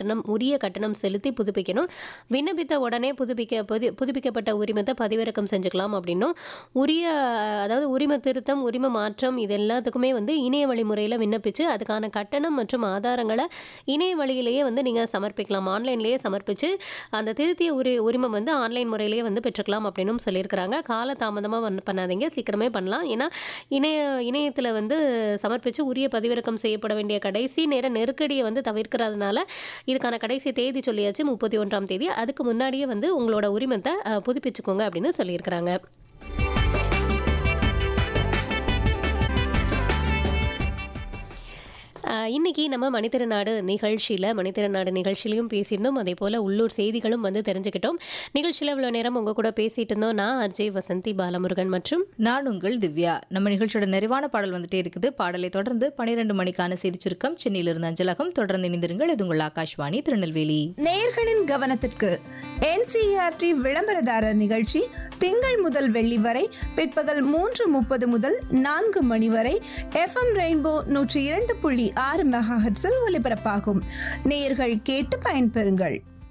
கட்டணம் உரிய கட்டணம் செலுத்தி புதுப்பிக்கணும் விண்ணப்பித்த உடனே புதுப்பிக்க புது புதுப்பிக்கப்பட்ட உரிமத்தை பதிவிறக்கம் செஞ்சுக்கலாம் அப்படின்னும் உரிய அதாவது உரிம திருத்தம் உரிம மாற்றம் இது எல்லாத்துக்குமே வந்து இணைய வழி முறையில் விண்ணப்பிச்சு அதுக்கான கட்டணம் மற்றும் ஆதாரங்களை இணைய வழியிலேயே வந்து நீங்கள் சமர்ப்பிக்கலாம் ஆன்லைன்லேயே சமர்ப்பித்து அந்த திருத்திய உரி உரிமம் வந்து ஆன்லைன் முறையிலேயே வந்து பெற்றுக்கலாம் அப்படின்னும் சொல்லியிருக்கிறாங்க கால தாமதமாக வந்து பண்ணாதீங்க சீக்கிரமே பண்ணலாம் ஏன்னா இணைய இணையத்தில் வந்து சமர்ப்பித்து உரிய பதிவிறக்கம் செய்யப்பட வேண்டிய கடைசி நேர நெருக்கடியை வந்து தவிர்க்கிறதுனால இதுக்கான கடைசி தேதி சொல்லியாச்சு முப்பத்தி ஒன்றாம் தேதி அதுக்கு முன்னாடியே வந்து உங்களோட உரிமத்தை அஹ், புதுப்பிச்சுக்கோங்க அப்படின்னு சொல்லியிருக்கிறாங்க ஆஹ் இன்னைக்கு நம்ம மணித்திருநாடு நிகழ்ச்சியில் மணித்திருநாடு நிகழ்ச்சியிலையும் பேசியிருந்தோம் அதே போல் உள்ளூர் செய்திகளும் வந்து தெரிஞ்சுக்கிட்டோம் நிகழ்ச்சியில் இவ்வளோ நேரம் உங்கள் கூட பேசிட்டு இருந்தோம் நான் அஜய் வசந்தி பாலமுருகன் மற்றும் நான் உங்கள் திவ்யா நம்ம நிகழ்ச்சியோட நிறைவான பாடல் வந்துட்டே இருக்குது பாடலை தொடர்ந்து பன்னிரெண்டு மணிக்கான செய்தி சுருக்கம் சென்னையிலிருந்து அஞ்சலகம் தொடர்ந்து இணைந்திருங்கள் இது உங்கள் ஆகாஷ்வாணி திருநெல்வேலி நேயர்களின் கவனத்திற்கு என்சிஆர்டி விளம்பரதாரர் நிகழ்ச்சி திங்கள் முதல் வெள்ளி வரை பிற்பகல் மூன்று முப்பது முதல் நான்கு மணி வரை எஃப்எம் ரெயின்போ நூற்றி இரண்டு புள்ளி ஆறு மெகாஹெட்ஸில் ஒலிபரப்பாகும் நேயர்கள் கேட்டு பயன்பெறுங்கள்